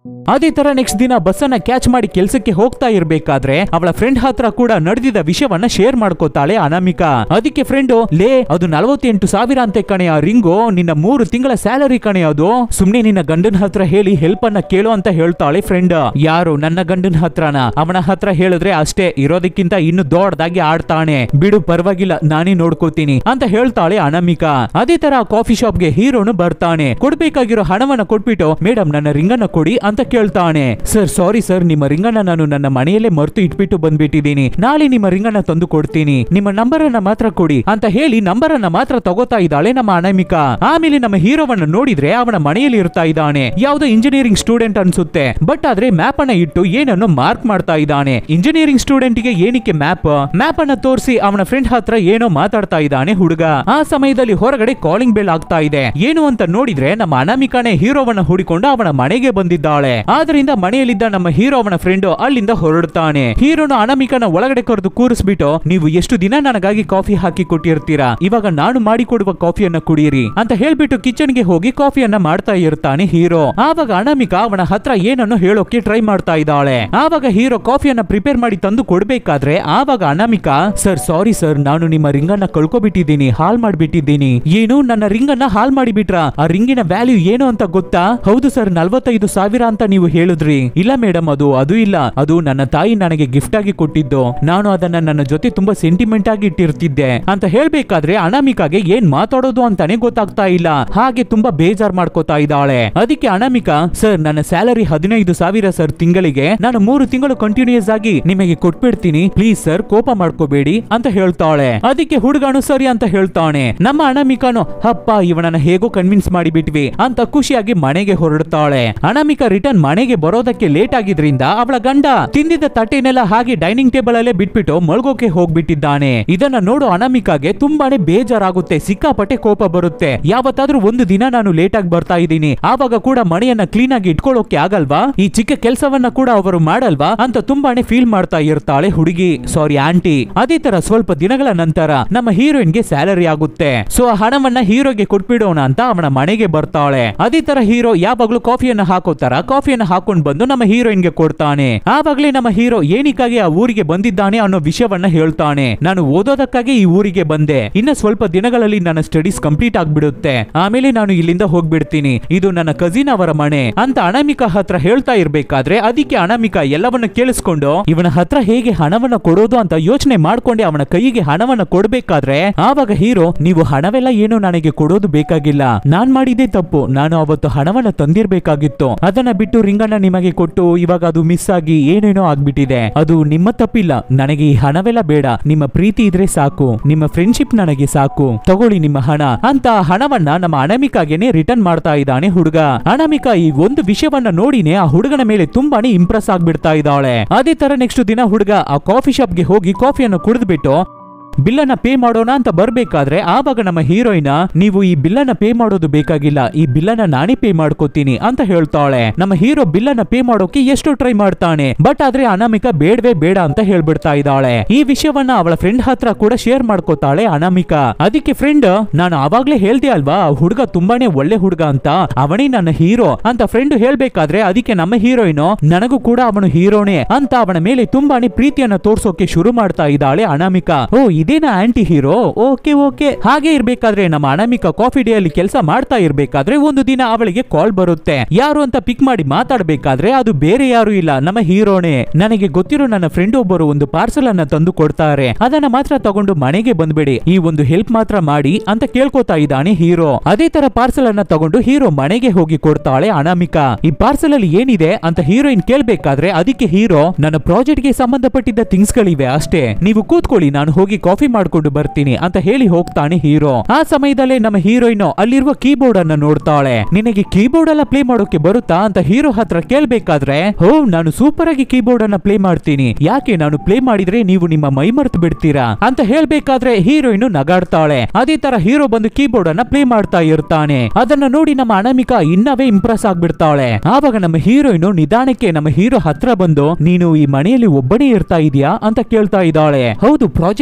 ಅದೇ ತರ ನೆಕ್ಸ್ಟ್ ದಿನ ಬಸ್ ಅನ್ನ ಕ್ಯಾಚ್ ಮಾಡಿ ಕೆಲ್ಸಕ್ಕೆ ಹೋಗ್ತಾ ಇರ್ಬೇಕಾದ್ರೆ ಅವಳ ಫ್ರೆಂಡ್ ಹತ್ರ ಕೂಡ ನಡೆದಿದ್ದ ವಿಷಯವನ್ನ ಶೇರ್ ಮಾಡ್ಕೋತಾಳೆ ಅನಾಮಿಕಾ ಅದಕ್ಕೆ ಫ್ರೆಂಡ್ ಲೇ ಅದು ನಲವತ್ತೆಂಟು ಸಾವಿರ ಅಂತೆ ಕಣೆ ಆ ರಿಂಗು ನಿನ್ನ ಮೂರು ತಿಂಗಳ ಸ್ಯಾಲರಿ ಕಣೆ ಅದು ಸುಮ್ನೆ ನಿನ್ನ ಗಂಡನ ಹತ್ರ ಹೇಳಿ ಹೆಲ್ಪ್ ಅನ್ನ ಕೇಳು ಅಂತ ಹೇಳ್ತಾಳೆ ಫ್ರೆಂಡ್ ಯಾರು ನನ್ನ ಗಂಡನ ಹತ್ರನ ಅವನ ಹತ್ರ ಹೇಳಿದ್ರೆ ಅಷ್ಟೇ ಇರೋದಕ್ಕಿಂತ ಇನ್ನು ದೊಡ್ಡದಾಗಿ ಆಡ್ತಾನೆ ಬಿಡು ಪರವಾಗಿಲ್ಲ ನಾನೇ ನೋಡ್ಕೋತೀನಿ ಅಂತ ಹೇಳ್ತಾಳೆ ಅನಾಮಿಕಾ ಅದೇ ತರ ಕಾಫಿ ಶಾಪ್ಗೆ ಹೀರೋನು ಬರ್ತಾನೆ ಕೊಡ್ಬೇಕಾಗಿರೋ ಹಣವನ್ನ ಕೊಟ್ಬಿಟ್ಟು ಮೇಡಮ್ ನನ್ನ ರಿಂಗನ್ನ ಕೊಡಿ ಅಂತ ಕೇಳ್ತಾನೆ ಸರ್ ಸಾರಿ ಸರ್ ನಿಮ್ಮ ರಿಂಗನ್ನ ನಾನು ನನ್ನ ಮನೆಯಲ್ಲೇ ಮರ್ತು ಇಟ್ಬಿಟ್ಟು ಬಂದ್ಬಿಟ್ಟಿದ್ದೀನಿ ನಾಳೆ ನಿಮ್ಮ ರಿಂಗನ್ನ ತಂದು ಕೊಡ್ತೀನಿ ನಿಮ್ಮ ನಂಬರ್ ಅನ್ನ ಮಾತ್ರ ಕೊಡಿ ಅಂತ ಹೇಳಿ ನಂಬರ್ ಅನ್ನ ಮಾತ್ರ ತಗೋತಾ ಇದ್ದಾಳೆ ನಮ್ಮ ಅನಾಮಿಕಾ ಆಮೇಲೆ ನಮ್ಮ ಹೀರೋವನ್ನ ನೋಡಿದ್ರೆ ಅವನ ಮನೆಯಲ್ಲಿ ಇರ್ತಾ ಇದ್ದಾನೆ ಯಾವ್ದೋ ಇಂಜಿನಿಯರಿಂಗ್ ಸ್ಟೂಡೆಂಟ್ ಅನ್ಸುತ್ತೆ ಬಟ್ ಆದ್ರೆ ಮ್ಯಾಪ್ ಅನ್ನ ಇಟ್ಟು ಏನನ್ನು ಮಾರ್ಕ್ ಮಾಡ್ತಾ ಇದ್ದಾನೆ ಇಂಜಿನಿಯರಿಂಗ್ ಸ್ಟೂಡೆಂಟ್ ಗೆ ಏನಕ್ಕೆ ಮ್ಯಾಪ್ ಮ್ಯಾಪ್ ಅನ್ನ ತೋರಿಸಿ ಅವನ ಫ್ರೆಂಡ್ ಹತ್ರ ಏನೋ ಮಾತಾಡ್ತಾ ಇದ್ದಾನೆ ಹುಡುಗ ಆ ಸಮಯದಲ್ಲಿ ಹೊರಗಡೆ ಕಾಲಿಂಗ್ ಬೆಲ್ ಆಗ್ತಾ ಇದೆ ಏನು ಅಂತ ನೋಡಿದ್ರೆ ನಮ್ಮ ಅನಾಮಿಕಾನೆ ಹೀರೋವನ್ನ ಹುಡಿಕೊಂಡು ಅವನ ಮನೆಗೆ ಬಂದಿದ್ದಾಳೆ ಆದ್ರಿಂದ ಮನೆಯಲ್ಲಿದ್ದ ನಮ್ಮ ಹೀರೋ ಅವನ ಫ್ರೆಂಡ್ ಅಲ್ಲಿಂದ ಹೊರಡ್ತಾನೆ ಹೀರೋನು ಅನಾಮಿಕನ ಒಳಗಡೆ ಕರೆದು ಕೂರಿಸ್ಬಿಟ್ಟು ನೀವು ಎಷ್ಟು ದಿನ ನನಗಾಗಿ ಕಾಫಿ ಹಾಕಿ ಕೊಟ್ಟಿರ್ತೀರಾ ಇವಾಗ ನಾನು ಮಾಡಿಕೊಡುವ ಕಾಫಿಯನ್ನ ಕುಡಿಯಿರಿ ಅಂತ ಹೇಳ್ಬಿಟ್ಟು ಕಿಚನ್ ಗೆ ಹೋಗಿ ಕಾಫಿಯನ್ನ ಮಾಡ್ತಾ ಇರ್ತಾನೆ ಹೀರೋ ಆವಾಗ ಅನಾಮಿಕಾ ಅವನ ಹತ್ರ ಏನನ್ನು ಹೇಳೋಕೆ ಟ್ರೈ ಮಾಡ್ತಾ ಇದ್ದಾಳೆ ಆವಾಗ ಹೀರೋ ಕಾಫಿಯನ್ನ ಪ್ರಿಪೇರ್ ಮಾಡಿ ತಂದು ಕೊಡ್ಬೇಕಾದ್ರೆ ಆವಾಗ ಅನಾಮಿಕಾ ಸರ್ ಸಾರಿ ಸರ್ ನಾನು ನಿಮ್ಮ ರಿಂಗನ್ನ ಕಳ್ಕೊಬಿಟ್ಟಿದ್ದೀನಿ ಹಾಲ್ ಮಾಡ್ಬಿಟ್ಟಿದ್ದೀನಿ ಏನು ನನ್ನ ರಿಂಗನ್ನ ಹಾಲ್ ಮಾಡಿಬಿಟ್ರ ಆ ರಿಂಗಿನ ವ್ಯಾಲ್ಯೂ ಏನು ಅಂತ ಗೊತ್ತಾ ಹೌದು ಸರ್ ನಲ್ವತ್ತೈದು ಸಾವಿರ ಅಂತ ನೀವು ಹೇಳಿದ್ರಿ ಇಲ್ಲ ಮೇಡಮ್ ಅದು ಅದು ಇಲ್ಲ ಅದು ನನ್ನ ತಾಯಿ ನನಗೆ ಗಿಫ್ಟ್ ಆಗಿ ಕೊಟ್ಟಿದ್ದು ನಾನು ಅದನ್ನ ನನ್ನ ಜೊತೆ ತುಂಬಾ ಸೆಂಟಿಮೆಂಟ್ ಆಗಿ ಇಟ್ಟಿರ್ತಿದ್ದೆ ಅಂತ ಹೇಳ್ಬೇಕಾದ್ರೆ ಅನಾಮಿಕಾಗೆ ಏನ್ ಮಾತಾಡೋದು ಅಂತಾನೆ ಗೊತ್ತಾಗ್ತಾ ಇಲ್ಲ ಹಾಗೆ ತುಂಬಾ ಬೇಜಾರ್ ಮಾಡ್ಕೋತಾ ಇದ್ದಾಳೆ ಅದಕ್ಕೆ ಅನಾಮಿಕಾ ಸರ್ ನನ್ನ ಸ್ಯಾಲರಿ ಹದಿನೈದು ಸಾವಿರ ಸರ್ ತಿಂಗಳಿಗೆ ನಾನು ಮೂರು ತಿಂಗಳು ಕಂಟಿನ್ಯೂಸ್ ಆಗಿ ನಿಮಗೆ ಕೊಟ್ಬಿಡ್ತೀನಿ ಪ್ಲೀಸ್ ಸರ್ ಕೋಪ ಮಾಡ್ಕೋಬೇಡಿ ಅಂತ ಹೇಳ್ತಾಳೆ ಅದಕ್ಕೆ ಹುಡುಗನು ಸರಿ ಅಂತ ಹೇಳ್ತಾನೆ ನಮ್ಮ ಅನಾಮಿಕಾನು ಅಪ್ಪ ಇವನನ್ನ ಹೇಗೋ ಕನ್ವಿನ್ಸ್ ಮಾಡಿಬಿಟ್ವಿ ಅಂತ ಖುಷಿಯಾಗಿ ಮನೆಗೆ ಹೊರಡ್ತಾಳೆ ಅನಾಮಿಕಾ ರಿಟರ್ನ್ ಮನೆಗೆ ಬರೋದಕ್ಕೆ ಲೇಟ್ ಆಗಿದ್ರಿಂದ ಅವಳ ಗಂಡ ತಿಂದಿದ್ದ ತಟ್ಟೆನೆಲ್ಲ ಹಾಗೆ ಡೈನಿಂಗ್ ಟೇಬಲ್ ಅಲ್ಲೇ ಬಿಟ್ಬಿಟ್ಟು ಮಲ್ಗೋಕೆ ಹೋಗ್ಬಿಟ್ಟಿದ್ದಾನೆ ಇದನ್ನ ನೋಡು ಅನಾಮಿಕಾಗೆ ತುಂಬಾನೇ ಬೇಜಾರಾಗುತ್ತೆ ಸಿಕ್ಕಾಪಟ್ಟೆ ಕೋಪ ಬರುತ್ತೆ ಯಾವತ್ತಾದ್ರೂ ಒಂದು ದಿನ ನಾನು ಲೇಟ್ ಆಗಿ ಬರ್ತಾ ಇದ್ದೀನಿ ಆವಾಗ ಕೂಡ ಮನೆಯನ್ನ ಕ್ಲೀನ್ ಆಗಿ ಇಟ್ಕೊಳ್ಳೋಕೆ ಆಗಲ್ವಾ ಈ ಚಿಕ್ಕ ಕೆಲಸವನ್ನ ಕೂಡ ಅವರು ಮಾಡಲ್ವಾ ಅಂತ ತುಂಬಾನೇ ಫೀಲ್ ಮಾಡ್ತಾ ಇರ್ತಾಳೆ ಹುಡುಗಿ ಸಾರಿ ಆಂಟಿ ಅದೇ ತರ ಸ್ವಲ್ಪ ದಿನಗಳ ನಂತರ ನಮ್ಮ ಹೀರೋಯಿನ್ಗೆ ಸ್ಯಾಲರಿ ಆಗುತ್ತೆ ಸೊ ಆ ಹಣವನ್ನ ಹೀರೋಗೆ ಕೊಟ್ಬಿಡೋಣ ಅಂತ ಅವನ ಮನೆಗೆ ಬರ್ತಾಳೆ ಅದೇ ತರ ಹೀರೋ ಯಾವಾಗ್ಲೂ ಕಾಫಿಯನ್ನ ಹಾಕೋತಾರ ಕಾಫಿಯನ್ನ ಹಾಕೊಂಡ್ ಬಂದು ನಮ್ಮ ಹೀರೋಯಿನ್ಗೆ ಕೊಡ್ತಾನೆ ಆವಾಗ್ಲೇ ನಮ್ಮ ಹೀರೋ ಏನಕ್ಕಾಗಿ ಆ ಊರಿಗೆ ಬಂದಿದ್ದಾನೆ ಅನ್ನೋ ವಿಷಯವನ್ನ ಹೇಳ್ತಾನೆ ನಾನು ಓದೋದಕ್ಕಾಗಿ ಈ ಊರಿಗೆ ಬಂದೆ ಇನ್ನ ಸ್ವಲ್ಪ ದಿನಗಳಲ್ಲಿ ನನ್ನ ಸ್ಟಡೀಸ್ ಕಂಪ್ಲೀಟ್ ಆಗ್ಬಿಡುತ್ತೆ ಆಮೇಲೆ ನಾನು ಇಲ್ಲಿಂದ ಹೋಗ್ಬಿಡ್ತೀನಿ ಇದು ನನ್ನ ಕಸಿನ್ ಅವರ ಮನೆ ಅಂತ ಅನಾಮಿಕಾ ಹತ್ರ ಹೇಳ್ತಾ ಇರ್ಬೇಕಾದ್ರೆ ಅದಕ್ಕೆ ಅನಾಮಿಕಾ ಎಲ್ಲವನ್ನ ಕೇಳಿಸ್ಕೊಂಡು ಇವನ ಹತ್ರ ಹೇಗೆ ಹಣವನ್ನ ಕೊಡೋದು ಅಂತ ಯೋಚನೆ ಮಾಡ್ಕೊಂಡೆ ಅವನ ಕೈಗೆ ಹಣವನ್ನ ಕೊಡ್ಬೇಕಾದ್ರೆ ಆವಾಗ ಹೀರೋ ನೀವು ಹಣವೆಲ್ಲ ಏನು ನನಗೆ ಕೊಡೋದು ಬೇಕಾಗಿಲ್ಲ ನಾನ್ ಮಾಡಿದ್ದೆ ತಪ್ಪು ನಾನು ಅವತ್ತು ಹಣವನ್ನ ತಂದಿರ್ಬೇಕಾಗಿತ್ತು ಅದನ್ನ ಬಿಟ್ಟು ರಿಂಗನ್ನ ನಿಮಗೆ ಕೊಟ್ಟು ಇವಾಗ ಅದು ಮಿಸ್ ಆಗಿ ಏನೇನೋ ಆಗ್ಬಿಟ್ಟಿದೆ ಅದು ನಿಮ್ಮ ತಪ್ಪಿಲ್ಲ ನನಗೆ ಈ ಹಣವೆಲ್ಲ ಬೇಡ ನಿಮ್ಮ ಪ್ರೀತಿ ಇದ್ರೆ ಸಾಕು ನಿಮ್ಮ ಫ್ರೆಂಡ್ಶಿಪ್ ನನಗೆ ಸಾಕು ತಗೊಳ್ಳಿ ನಿಮ್ಮ ಹಣ ಅಂತ ಆ ಹಣವನ್ನ ನಮ್ಮ ಅನಾಮಿಕಾಗೆನೆ ರಿಟರ್ನ್ ಮಾಡ್ತಾ ಇದ್ದಾನೆ ಹುಡುಗ ಅನಾಮಿಕಾ ಈ ಒಂದು ವಿಷಯವನ್ನ ನೋಡಿನೇ ಆ ಹುಡುಗನ ಮೇಲೆ ತುಂಬಾನೇ ಇಂಪ್ರೆಸ್ ಆಗ್ಬಿಡ್ತಾ ಇದ್ದಾಳೆ ಅದೇ ತರ ನೆಕ್ಸ್ಟ್ ದಿನ ಹುಡುಗ ಆ ಕಾಫಿ ಶಾಪ್ಗೆ ಹೋಗಿ ಕಾಫಿಯನ್ನು ಕುಡಿದ್ಬಿಟ್ಟು ಬಿಲ್ಲನ್ನ ಪೇ ಮಾಡೋಣ ಅಂತ ಬರ್ಬೇಕಾದ್ರೆ ಆವಾಗ ನಮ್ಮ ಹೀರೋಯಿನ ನೀವು ಈ ಬಿಲ್ಲನ್ನ ಪೇ ಮಾಡೋದು ಬೇಕಾಗಿಲ್ಲ ಈ ಬಿಲ್ಲನ್ನ ನಾನೇ ಪೇ ಮಾಡ್ಕೋತೀನಿ ಅಂತ ಹೇಳ್ತಾಳೆ ನಮ್ಮ ಹೀರೋ ಬಿಲ್ಲನ್ನ ಪೇ ಮಾಡೋಕೆ ಎಷ್ಟು ಟ್ರೈ ಮಾಡ್ತಾನೆ ಬಟ್ ಆದ್ರೆ ಅನಾಮಿಕಾ ಬೇಡವೇ ಬೇಡ ಅಂತ ಹೇಳ್ಬಿಡ್ತಾ ಇದ್ದಾಳೆ ಈ ವಿಷಯವನ್ನ ಅವಳ ಫ್ರೆಂಡ್ ಹತ್ರ ಕೂಡ ಶೇರ್ ಮಾಡ್ಕೋತಾಳೆ ಅನಾಮಿಕಾ ಅದಕ್ಕೆ ಫ್ರೆಂಡ್ ನಾನು ಆವಾಗ್ಲೇ ಹೇಳ್ದೆ ಅಲ್ವಾ ಆ ಹುಡುಗ ತುಂಬಾನೇ ಒಳ್ಳೆ ಹುಡುಗ ಅಂತ ಅವನೇ ನನ್ನ ಹೀರೋ ಅಂತ ಫ್ರೆಂಡ್ ಹೇಳ್ಬೇಕಾದ್ರೆ ಅದಕ್ಕೆ ನಮ್ಮ ಹೀರೋಯಿನ್ ನನಗೂ ಕೂಡ ಅವನು ಹೀರೋನೇ ಅಂತ ಅವನ ಮೇಲೆ ತುಂಬಾನೇ ಪ್ರೀತಿಯನ್ನ ತೋರ್ಸೋಕೆ ಶುರು ಮಾಡ್ತಾ ಇದ್ದಾಳೆ ಅನಾಮಿಕಾ ಓ ಇದೇನಾ ಆಂಟಿ ಹೀರೋ ಓಕೆ ಓಕೆ ಹಾಗೆ ಇರ್ಬೇಕಾದ್ರೆ ನಮ್ಮ ಅನಾಮಿಕಾ ಕಾಫಿ ಡೇ ಅಲ್ಲಿ ಕೆಲಸ ಮಾಡ್ತಾ ಇರ್ಬೇಕಾದ್ರೆ ಒಂದು ದಿನ ಅವಳಿಗೆ ಕಾಲ್ ಬರುತ್ತೆ ಯಾರು ಅಂತ ಪಿಕ್ ಮಾಡಿ ಮಾತಾಡ್ಬೇಕಾದ್ರೆ ಅದು ಬೇರೆ ಯಾರು ಇಲ್ಲ ನಮ್ಮ ಹೀರೋನೇ ನನಗೆ ಗೊತ್ತಿರೋ ನನ್ನ ಫ್ರೆಂಡ್ ಒಬ್ಬರು ಒಂದು ಪಾರ್ಸಲ್ ಅನ್ನ ತಂದು ಕೊಡ್ತಾರೆ ಅದನ್ನ ಮಾತ್ರ ತಗೊಂಡು ಮನೆಗೆ ಬಂದ್ಬಿಡಿ ಈ ಒಂದು ಹೆಲ್ಪ್ ಮಾತ್ರ ಮಾಡಿ ಅಂತ ಕೇಳ್ಕೊತಾ ಇದ್ದಾನೆ ಹೀರೋ ಅದೇ ತರ ಪಾರ್ಸಲ್ ಅನ್ನ ತಗೊಂಡು ಹೀರೋ ಮನೆಗೆ ಹೋಗಿ ಕೊಡ್ತಾಳೆ ಅನಾಮಿಕಾ ಈ ಪಾರ್ಸಲ್ ಅಲ್ಲಿ ಏನಿದೆ ಅಂತ ಹೀರೋಯಿನ್ ಕೇಳ್ಬೇಕಾದ್ರೆ ಅದಕ್ಕೆ ಹೀರೋ ನನ್ನ ಪ್ರಾಜೆಕ್ಟ್ ಗೆ ಸಂಬಂಧಪಟ್ಟಿದ್ದ ಥಿಂಗ್ಸ್ ಗಳಿವೆ ಅಷ್ಟೇ ನೀವು ಕೂತ್ಕೊಳ್ಳಿ ನಾನು ಹೋಗಿ ಕಾಫಿ ಮಾಡ್ಕೊಂಡು ಬರ್ತೀನಿ ಅಂತ ಹೇಳಿ ಹೋಗ್ತಾನೆ ಹೀರೋ ಆ ಸಮಯದಲ್ಲೇ ನಮ್ಮ ಹೀರೋಯಿನ್ ಅಲ್ಲಿರುವ ಕೀಬೋರ್ಡ್ ಅನ್ನ ನೋಡ್ತಾಳೆ ನಿನಗೆ ಕೀಬೋರ್ಡ್ ಎಲ್ಲ ಪ್ಲೇ ಮಾಡೋಕೆ ಬರುತ್ತಾ ಅಂತ ಹೀರೋ ಹತ್ರ ಕೇಳ್ಬೇಕಾದ್ರೆ ಹೋ ನಾನು ಸೂಪರ್ ಆಗಿ ಕೀಬೋರ್ಡ್ ಅನ್ನ ಪ್ಲೇ ಮಾಡ್ತೀನಿ ಯಾಕೆ ನಾನು ಪ್ಲೇ ಮಾಡಿದ್ರೆ ನೀವು ನಿಮ್ಮ ಮೈ ಮರ್ತು ಬಿಡ್ತೀರಾ ಅಂತ ಹೇಳ್ಬೇಕಾದ್ರೆ ಹೀರೋಯಿನ್ ನಗಾಡ್ತಾಳೆ ಅದೇ ತರ ಹೀರೋ ಬಂದು ಕೀಬೋರ್ಡ್ ಅನ್ನ ಪ್ಲೇ ಮಾಡ್ತಾ ಇರ್ತಾನೆ ಅದನ್ನ ನೋಡಿ ನಮ್ಮ ಅನಾಮಿಕಾ ಇನ್ನವೇ ಇಂಪ್ರೆಸ್ ಆಗ್ಬಿಡ್ತಾಳೆ ಆವಾಗ ನಮ್ಮ ಹೀರೋಯಿನ್ ನಿಧಾನಕ್ಕೆ ನಮ್ಮ ಹೀರೋ ಹತ್ರ ಬಂದು ನೀನು ಈ ಮನೆಯಲ್ಲಿ ಒಬ್ಬನೇ ಇರ್ತಾ ಇದೀಯಾ ಅಂತ ಕೇಳ್ತಾ ಇದ್ದಾಳೆ ಹೌದು ಪ್ರಾಜೆಕ್ಟ್ ಗಾಗಿ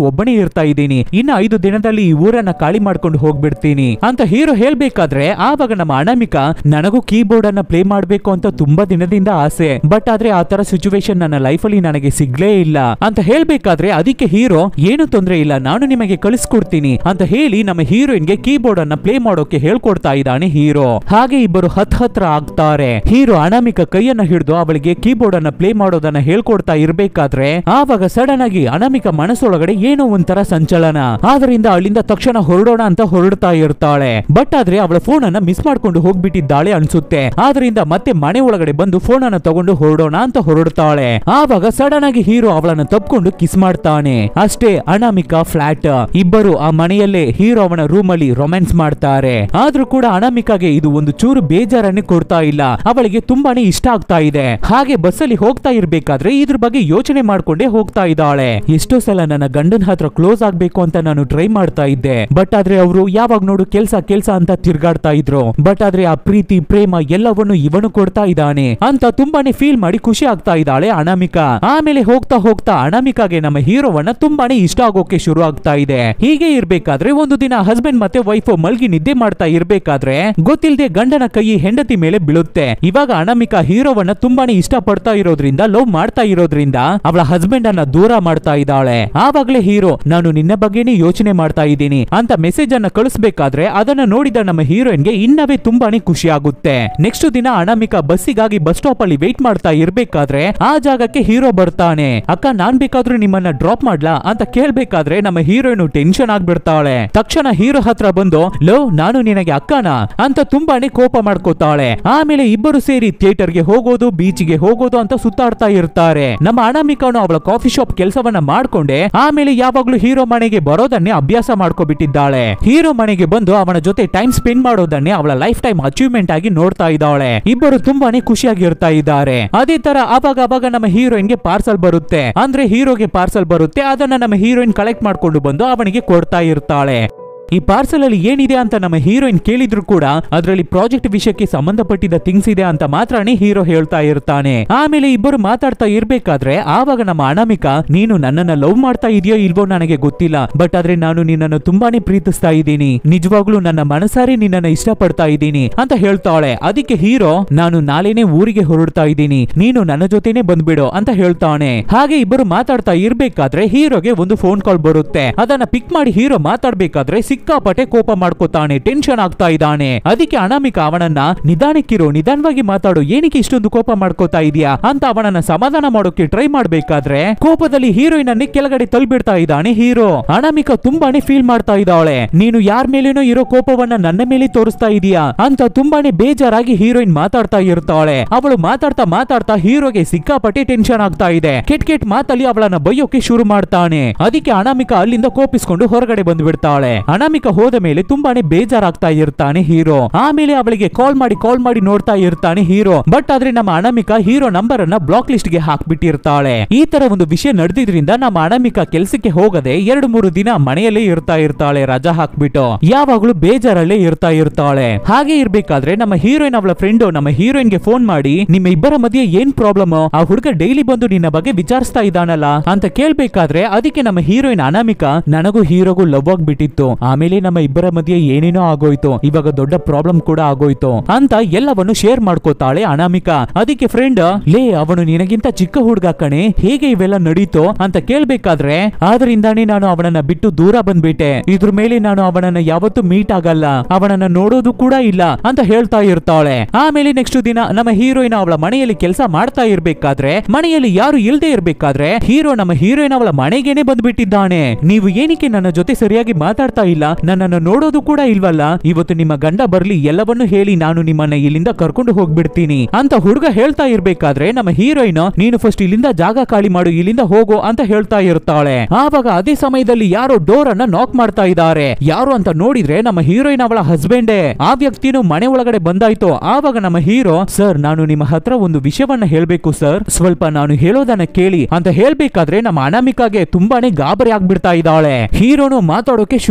ಒಬ್ಬನೇ ಇರ್ತಾ ಇದ್ದೀನಿ ಇನ್ನ ಐದು ದಿನದಲ್ಲಿ ಈ ಊರನ್ನ ಖಾಲಿ ಮಾಡ್ಕೊಂಡು ಹೋಗ್ಬಿಡ್ತೀನಿ ಅಂತ ಹೀರೋ ಹೇಳ್ಬೇಕಾದ್ರೆ ಆವಾಗ ನಮ್ಮ ಅನಾಮಿಕಾ ನನಗೂ ಕೀಬೋರ್ಡ್ ಅನ್ನ ಪ್ಲೇ ಮಾಡ್ಬೇಕು ಅಂತ ತುಂಬಾ ದಿನದಿಂದ ಆಸೆ ಬಟ್ ಆದ್ರೆ ಆ ತರ ಸಿಚುವೇಶನ್ ನನ್ನ ಲೈಫ್ ಅಲ್ಲಿ ನನಗೆ ಸಿಗ್ಲೇ ಇಲ್ಲ ಅಂತ ಹೇಳ್ಬೇಕಾದ್ರೆ ಅದಕ್ಕೆ ಹೀರೋ ಏನು ತೊಂದ್ರೆ ಇಲ್ಲ ನಾನು ನಿಮಗೆ ಕಳಿಸ್ಕೊಡ್ತೀನಿ ಅಂತ ಹೇಳಿ ನಮ್ಮ ಹೀರೋಯಿನ್ ಗೆ ಕೀಬೋರ್ಡ್ ಅನ್ನ ಪ್ಲೇ ಮಾಡೋಕೆ ಹೇಳ್ಕೊಡ್ತಾ ಇದ್ದಾನೆ ಹೀರೋ ಹಾಗೆ ಇಬ್ಬರು ಹತ್ ಹತ್ರ ಆಗ್ತಾರೆ ಹೀರೋ ಅನಾಮಿಕ ಕೈಯನ್ನ ಹಿಡಿದು ಅವಳಿಗೆ ಕೀಬೋರ್ಡ್ ಅನ್ನ ಪ್ಲೇ ಮಾಡೋದನ್ನ ಹೇಳ್ಕೊಡ್ತಾ ಇರ್ಬೇಕಾದ್ರೆ ಆವಾಗ ಸಡನ್ ಆಗಿ ಅನಾಮಿಕ ಮನಸ್ಸೊಳಗಡೆ ಏನೋ ಒಂಥರ ಸಂಚಲನ ಆದ್ರಿಂದ ಅಲ್ಲಿಂದ ತಕ್ಷಣ ಹೊರಡೋಣ ಅಂತ ಹೊರಡ್ತಾ ಇರ್ತಾಳೆ ಬಟ್ ಆದ್ರೆ ಅವಳ ಫೋನ್ ಅನ್ನ ಮಿಸ್ ಮಾಡ್ಕೊಂಡು ಹೋಗ್ಬಿಟ್ಟಿದ್ದಾಳೆ ಅನ್ಸುತ್ತೆ ಆದ್ರಿಂದ ಮತ್ತೆ ಮನೆ ಒಳಗಡೆ ಬಂದು ಫೋನ್ ಅನ್ನ ತಗೊಂಡು ಹೊರಡೋಣ ಅಂತ ಹೊರಡ್ತಾಳೆ ಆವಾಗ ಸಡನ್ ಆಗಿ ಹೀರೋ ಅವಳನ್ನ ತಪ್ಕೊಂಡು ಕಿಸ್ ಮಾಡ್ತಾನೆ ಅಷ್ಟೇ ಅನಾಮಿಕಾ ಫ್ಲಾಟ್ ಇಬ್ಬರು ಆ ಮನೆಯಲ್ಲೇ ಹೀರೋ ಅವನ ರೂಮ್ ಅಲ್ಲಿ ರೊಮ್ಯಾನ್ಸ್ ಮಾಡ್ತಾರೆ ಆದ್ರೂ ಕೂಡ ಅನಾಮಿಕಾಗೆ ಇದು ಒಂದು ಚೂರು ಬೇಜಾರನ್ನೇ ಕೊಡ್ತಾ ಇಲ್ಲ ಅವಳಿಗೆ ತುಂಬಾನೇ ಇಷ್ಟ ಆಗ್ತಾ ಇದೆ ಹಾಗೆ ಬಸ್ಸಲ್ಲಿ ಹೋಗ್ತಾ ಇರ್ಬೇಕಾದ್ರೆ ಇದ್ರ ಬಗ್ಗೆ ಯೋಚನೆ ಮಾಡ್ಕೊಂಡೇ ಹೋಗ್ತಾ ಇದ್ದಾಳೆ ಎಷ್ಟೋ ಸಲ ನನ್ನ ಗಂಡನ ಹತ್ರ ಕ್ಲೋಸ್ ಆಗ್ಬೇಕು ಅಂತ ನಾನು ಟ್ರೈ ಮಾಡ್ತಾ ಇದ್ದೆ ಬಟ್ ಆದ್ರೆ ಅವರು ಯಾವಾಗ ನೋಡು ಕೆಲ್ಸ ಕೆಲ್ಸ ಅಂತ ತಿರ್ಗಾಡ್ತಾ ಇದ್ರು ಬಟ್ ಆದ್ರೆ ಆ ಪ್ರೀತಿ ಪ್ರೇಮ ಎಲ್ಲವನ್ನು ಇವನು ಕೊಡ್ತಾ ಇದ್ದಾನೆ ಅಂತ ತುಂಬಾನೇ ಫೀಲ್ ಮಾಡಿ ಖುಷಿ ಆಗ್ತಾ ಇದ್ದಾಳೆ ಅನಾಮಿಕಾ ಆಮೇಲೆ ಹೋಗ್ತಾ ಹೋಗ್ತಾ ಅನಾಮಿಕಾಗೆ ನಮ್ಮ ಹೀರೋವನ್ನ ತುಂಬಾನೇ ಇಷ್ಟ ಆಗೋಕೆ ಶುರು ಆಗ್ತಾ ಇದೆ ಹೀಗೆ ಇರ್ಬೇಕಾದ್ರೆ ಒಂದು ದಿನ ಹಸ್ಬೆಂಡ್ ಮತ್ತೆ ವೈಫ್ ಮಲ್ಗಿ ನಿದ್ದೆ ಮಾಡ್ತಾ ಇರ್ಬೇಕಾದ್ರೆ ಗೊತ್ತಿಲ್ಲದೆ ಗಂಡನ ಕೈ ಹೆಂಡತಿ ಮೇಲೆ ಬೀಳುತ್ತೆ ಇವಾಗ ಅನಾಮಿಕಾ ಹೀರೋವನ್ನ ತುಂಬಾನೇ ಇಷ್ಟ ಪಡ್ತಾ ಇರೋದ್ರಿಂದ ಲವ್ ಮಾಡ್ತಾ ಇರೋದ್ರಿಂದ ಅವಳ ಹಸ್ಬೆಂಡ್ ಅನ್ನ ದೂರ ಮಾಡ್ತಾ ಇದ್ದಾಳೆ ಆವಾಗ್ಲೇ ಹೀರೋ ನಾನು ನಿನ್ನ ಬಗ್ಗೆನೇ ಯೋಚನೆ ಮಾಡ್ತಾ ಇದ್ದೀನಿ ಅಂತ ಮೆಸೇಜ್ ಅನ್ನ ಕಳಿಸ್ಬೇಕಾದ್ರೆ ಅದನ್ನ ನೋಡಿದ ನಮ್ಮ ಹೀರೋಯಿನ್ಗೆ ಇನ್ನವೇ ತುಂಬಾನೇ ಖುಷಿ ಆಗುತ್ತೆ ನೆಕ್ಸ್ಟ್ ದಿನ ಅನಾಮಿಕಾ ಬಸ್ಸಿಗಾಗಿ ಬಸ್ ಸ್ಟಾಪ್ ಅಲ್ಲಿ ವೇಟ್ ಮಾಡ್ತಾ ಇರ್ಬೇಕಾದ್ರೆ ಆ ಜಾಗಕ್ಕೆ ಹೀರೋ ಬರ್ತಾನೆ ಅಕ್ಕ ನಾನ್ ಬೇಕಾದ್ರೂ ನಿಮ್ಮನ್ನ ಡ್ರಾಪ್ ಮಾಡ್ಲಾ ಅಂತ ಕೇಳ್ಬೇಕಾದ್ರೆ ನಮ್ಮ ಹೀರೋಯಿನ್ ಟೆನ್ಷನ್ ಆಗ್ಬಿಡ್ತಾಳೆ ತಕ್ಷಣ ಹೀರೋ ಹತ್ರ ಬಂದು ಲೋ ನಾನು ನಿನಗೆ ಅಕ್ಕನ ಅಂತ ತುಂಬಾನೇ ಕೋಪ ಮಾಡ್ಕೋತಾಳೆ ಆಮೇಲೆ ಇಬ್ಬರು ಸೇರಿ ಥಿಯೇಟರ್ಗೆ ಹೋಗೋದು ಬೀಚ್ಗೆ ಹೋಗೋದು ಅಂತ ಸುತ್ತಾಡ್ತಾ ಇರ್ತಾರೆ ನಮ್ಮ ಅನಾಮಿಕಾನು ಅವಳ ಕಾಫಿ ಶಾಪ್ ಕೆಲಸವನ್ನ ಮಾಡ್ಕೊಂಡೆ ಆಮೇಲೆ ಯಾವಾಗ್ಲೂ ಹೀರೋ ಮನೆಗೆ ಬರೋದನ್ನೇ ಅಭ್ಯಾಸ ಮಾಡ್ಕೊಬಿಟ್ಟಿದ್ದಾಳೆ ಹೀರೋ ಮನೆಗೆ ಬಂದು ಅವನ ಜೊತೆ ಟೈಮ್ ಸ್ಪೆಂಡ್ ಮಾಡೋದನ್ನೇ ಅವಳ ಲೈಫ್ ಟೈಮ್ ಅಚೀವ್ಮೆಂಟ್ ಆಗಿ ನೋಡ್ತಾ ಇದ್ದಾಳೆ ಇಬ್ಬರು ತುಂಬಾನೇ ಖುಷಿಯಾಗಿ ಇರ್ತಾ ಇದ್ದಾರೆ ಅದೇ ತರ ಅವಾಗ ಅವಾಗ ನಮ್ಮ ಹೀರೋಯಿನ್ ಗೆ ಪಾರ್ಸಲ್ ಬರುತ್ತೆ ಅಂದ್ರೆ ಹೀರೋಗೆ ಪಾರ್ಸಲ್ ಬರುತ್ತೆ ಅದನ್ನ ನಮ್ಮ ಹೀರೋಯಿನ್ ಕಲೆಕ್ಟ್ ಮಾಡ್ಕೊಂಡು ಬಂದು ಅವನಿಗೆ ಕೊಡ್ತಾ ಇರ್ತಾಳೆ ಈ ಪಾರ್ಸಲ್ ಅಲ್ಲಿ ಏನಿದೆ ಅಂತ ನಮ್ಮ ಹೀರೋಯಿನ್ ಕೇಳಿದ್ರು ಕೂಡ ಅದರಲ್ಲಿ ಪ್ರಾಜೆಕ್ಟ್ ವಿಷಯಕ್ಕೆ ಸಂಬಂಧಪಟ್ಟಿದ ಥಿಂಗ್ಸ್ ಇದೆ ಅಂತ ಮಾತ್ರನೇ ಹೀರೋ ಹೇಳ್ತಾ ಇರ್ತಾನೆ ಆಮೇಲೆ ಇಬ್ಬರು ಮಾತಾಡ್ತಾ ಇರ್ಬೇಕಾದ್ರೆ ಆವಾಗ ನಮ್ಮ ಅನಾಮಿಕಾ ನೀನು ನನ್ನನ್ನ ಲವ್ ಮಾಡ್ತಾ ಇದೆಯೋ ಇಲ್ವೋ ನನಗೆ ಗೊತ್ತಿಲ್ಲ ಬಟ್ ಆದ್ರೆ ನಾನು ನಿನ್ನನ್ನು ತುಂಬಾನೇ ಪ್ರೀತಿಸ್ತಾ ಇದ್ದೀನಿ ನಿಜವಾಗ್ಲೂ ನನ್ನ ಮನಸಾರಿ ನಿನ್ನನ್ನ ಇಷ್ಟಪಡ್ತಾ ಇದ್ದೀನಿ ಅಂತ ಹೇಳ್ತಾಳೆ ಅದಕ್ಕೆ ಹೀರೋ ನಾನು ನಾಳೆನೆ ಊರಿಗೆ ಹೊರಡ್ತಾ ಇದ್ದೀನಿ ನೀನು ನನ್ನ ಜೊತೆನೆ ಬಂದ್ಬಿಡು ಅಂತ ಹೇಳ್ತಾನೆ ಹಾಗೆ ಇಬ್ಬರು ಮಾತಾಡ್ತಾ ಇರ್ಬೇಕಾದ್ರೆ ಹೀರೋಗೆ ಒಂದು ಫೋನ್ ಕಾಲ್ ಬರುತ್ತೆ ಅದನ್ನ ಪಿಕ್ ಮಾಡಿ ಹೀರೋ ಮಾತಾಡ್ಬೇಕಾದ್ರೆ ಸಿಕ್ಕಾಪಟ್ಟೆ ಕೋಪ ಮಾಡ್ಕೋತಾನೆ ಟೆನ್ಷನ್ ಆಗ್ತಾ ಇದ್ದಾನೆ ಅದಕ್ಕೆ ಅನಾಮಿಕ ಅವನನ್ನ ನಿಧಾನಕ್ಕಿರೋ ನಿಧಾನವಾಗಿ ಮಾತಾಡು ಏನಕ್ಕೆ ಇಷ್ಟೊಂದು ಕೋಪ ಮಾಡ್ಕೋತಾ ಇದೀಯಾ ಅಂತ ಅವನನ್ನ ಸಮಾಧಾನ ಮಾಡೋಕೆ ಟ್ರೈ ಮಾಡ್ಬೇಕಾದ್ರೆ ಕೋಪದಲ್ಲಿ ಹೀರೋಯಿನ್ ಅನ್ನೇ ಕೆಳಗಡೆ ತಳ್ಬಿಡ್ತಾ ಇದ್ದಾನೆ ಹೀರೋ ಅನಾಮಿಕ ತುಂಬಾನೇ ಫೀಲ್ ಮಾಡ್ತಾ ಇದ್ದಾಳೆ ನೀನು ಯಾರ ಮೇಲೇನೋ ಇರೋ ಕೋಪವನ್ನ ನನ್ನ ಮೇಲೆ ತೋರಿಸ್ತಾ ಇದೀಯಾ ಅಂತ ತುಂಬಾನೇ ಬೇಜಾರಾಗಿ ಹೀರೋಯಿನ್ ಮಾತಾಡ್ತಾ ಇರ್ತಾಳೆ ಅವಳು ಮಾತಾಡ್ತಾ ಮಾತಾಡ್ತಾ ಹೀರೋಗೆ ಸಿಕ್ಕಾಪಟ್ಟೆ ಟೆನ್ಷನ್ ಆಗ್ತಾ ಇದೆ ಕೆಟ್ ಕೆಟ್ ಮಾತಲ್ಲಿ ಅವಳನ್ನ ಬೈಯೋಕೆ ಶುರು ಮಾಡ್ತಾನೆ ಅದಕ್ಕೆ ಅನಾಮಿಕ ಅಲ್ಲಿಂದ ಕೋಪಿಸ್ಕೊಂಡು ಹೊರಗಡೆ ಬಂದ್ಬಿಡ್ತಾಳೆ ಅನಾಮಿಕ ಹೋದ ಮೇಲೆ ತುಂಬಾನೇ ಬೇಜಾರಾಗ್ತಾ ಇರ್ತಾನೆ ಹೀರೋ ಆಮೇಲೆ ಅವಳಿಗೆ ಕಾಲ್ ಮಾಡಿ ಕಾಲ್ ಮಾಡಿ ನೋಡ್ತಾ ಇರ್ತಾನೆ ಹೀರೋ ಬಟ್ ಆದ್ರೆ ನಮ್ಮ ಅನಾಮಿಕ ಹೀರೋ ನಂಬರ್ ಅನ್ನ ಬ್ಲಾಕ್ ಲಿಸ್ಟ್ ಗೆ ಹಾಕ್ಬಿಟ್ಟಿರ್ತಾಳೆ ಈ ತರ ಒಂದು ವಿಷಯ ನಡೆದಿದ್ರಿಂದ ನಮ್ಮ ಅನಾಮಿಕ ಕೆಲ್ಸಕ್ಕೆ ಹೋಗದೆ ಎರಡು ಮೂರು ದಿನ ಮನೆಯಲ್ಲೇ ಇರ್ತಾ ಇರ್ತಾಳೆ ರಜಾ ಹಾಕ್ಬಿಟ್ಟು ಯಾವಾಗ್ಲೂ ಬೇಜಾರಲ್ಲೇ ಇರ್ತಾ ಇರ್ತಾಳೆ ಹಾಗೆ ಇರ್ಬೇಕಾದ್ರೆ ನಮ್ಮ ಹೀರೋಯಿನ್ ಅವಳ ಫ್ರೆಂಡ್ ನಮ್ಮ ಹೀರೋಯಿನ್ ಗೆ ಫೋನ್ ಮಾಡಿ ನಿಮ್ಮ ಇಬ್ಬರ ಮಧ್ಯೆ ಏನ್ ಪ್ರಾಬ್ಲಮ್ ಆ ಹುಡುಗ ಡೈಲಿ ಬಂದು ನಿನ್ನ ಬಗ್ಗೆ ವಿಚಾರಿಸ್ತಾ ಇದ್ದಾನಲ್ಲ ಅಂತ ಕೇಳ್ಬೇಕಾದ್ರೆ ಅದಕ್ಕೆ ನಮ್ಮ ಹೀರೋಯಿನ್ ಅನಾಮಿಕ ನನಗೂ ಹೀರೋಗೂ ಲವ್ ಆಗ್ಬಿಟ್ಟಿತ್ತು ಆಮೇಲೆ ನಮ್ಮ ಇಬ್ಬರ ಮಧ್ಯೆ ಏನೇನೋ ಆಗೋಯ್ತು ಇವಾಗ ದೊಡ್ಡ ಪ್ರಾಬ್ಲಮ್ ಕೂಡ ಆಗೋಯ್ತು ಅಂತ ಎಲ್ಲವನ್ನು ಶೇರ್ ಮಾಡ್ಕೋತಾಳೆ ಅನಾಮಿಕ ಅದಕ್ಕೆ ಫ್ರೆಂಡ್ ಲೇ ಅವನು ನಿನಗಿಂತ ಚಿಕ್ಕ ಹುಡುಗ ಕಣೆ ಹೇಗೆ ಇವೆಲ್ಲ ನಡೀತು ಅಂತ ಕೇಳ್ಬೇಕಾದ್ರೆ ಆದ್ರಿಂದಾನೇ ನಾನು ಅವನನ್ನ ಬಿಟ್ಟು ದೂರ ಬಂದ್ಬಿಟ್ಟೆ ಇದ್ರ ಮೇಲೆ ನಾನು ಅವನನ್ನ ಯಾವತ್ತೂ ಮೀಟ್ ಆಗಲ್ಲ ಅವನನ್ನ ನೋಡೋದು ಕೂಡ ಇಲ್ಲ ಅಂತ ಹೇಳ್ತಾ ಇರ್ತಾಳೆ ಆಮೇಲೆ ನೆಕ್ಸ್ಟ್ ದಿನ ನಮ್ಮ ಹೀರೋಯಿನ್ ಅವಳ ಮನೆಯಲ್ಲಿ ಕೆಲಸ ಮಾಡ್ತಾ ಇರ್ಬೇಕಾದ್ರೆ ಮನೆಯಲ್ಲಿ ಯಾರು ಇಲ್ದೇ ಇರ್ಬೇಕಾದ್ರೆ ಹೀರೋ ನಮ್ಮ ಹೀರೋಯಿನ್ ಅವಳ ಮನೆಗೇನೆ ಬಂದ್ಬಿಟ್ಟಿದ್ದಾನೆ ನೀವು ಏನಕ್ಕೆ ನನ್ನ ಜೊತೆ ಸರಿಯಾಗಿ ಮಾತಾಡ್ತಾ ಇಲ್ಲ ನನ್ನನ್ನು ನೋಡೋದು ಕೂಡ ಇಲ್ವಲ್ಲ ಇವತ್ತು ನಿಮ್ಮ ಗಂಡ ಬರ್ಲಿ ಎಲ್ಲವನ್ನೂ ಹೇಳಿ ನಾನು ನಿಮ್ಮನ್ನ ಇಲ್ಲಿಂದ ಕರ್ಕೊಂಡು ಹೋಗ್ಬಿಡ್ತೀನಿ ಅಂತ ಹುಡುಗ ಹೇಳ್ತಾ ಇರ್ಬೇಕಾದ್ರೆ ನಮ್ಮ ಹೀರೋಯಿನ್ ನೀನು ಫಸ್ಟ್ ಇಲ್ಲಿಂದ ಜಾಗ ಖಾಲಿ ಮಾಡು ಇಲ್ಲಿಂದ ಹೋಗು ಅಂತ ಹೇಳ್ತಾ ಇರ್ತಾಳೆ ಆವಾಗ ಅದೇ ಸಮಯದಲ್ಲಿ ಯಾರೋ ಡೋರ್ ಅನ್ನ ನಾಕ್ ಮಾಡ್ತಾ ಇದ್ದಾರೆ ಯಾರು ಅಂತ ನೋಡಿದ್ರೆ ನಮ್ಮ ಹೀರೋಯಿನ್ ಅವಳ ಹಸ್ಬೆಂಡೇ ಆ ವ್ಯಕ್ತಿನು ಮನೆ ಒಳಗಡೆ ಬಂದಾಯ್ತು ಆವಾಗ ನಮ್ಮ ಹೀರೋ ಸರ್ ನಾನು ನಿಮ್ಮ ಹತ್ರ ಒಂದು ವಿಷಯವನ್ನ ಹೇಳ್ಬೇಕು ಸರ್ ಸ್ವಲ್ಪ ನಾನು ಹೇಳೋದನ್ನ ಕೇಳಿ ಅಂತ ಹೇಳ್ಬೇಕಾದ್ರೆ ನಮ್ಮ ಅನಾಮಿಕಾಗೆ ತುಂಬಾನೇ ಗಾಬರಿ ಆಗ್ಬಿಡ್ತಾ ಇದ್ದಾಳೆ ಹೀರೋನು ಮಾತಾಡೋಕೆ ಶುರು ಮಾಡ್ತಾ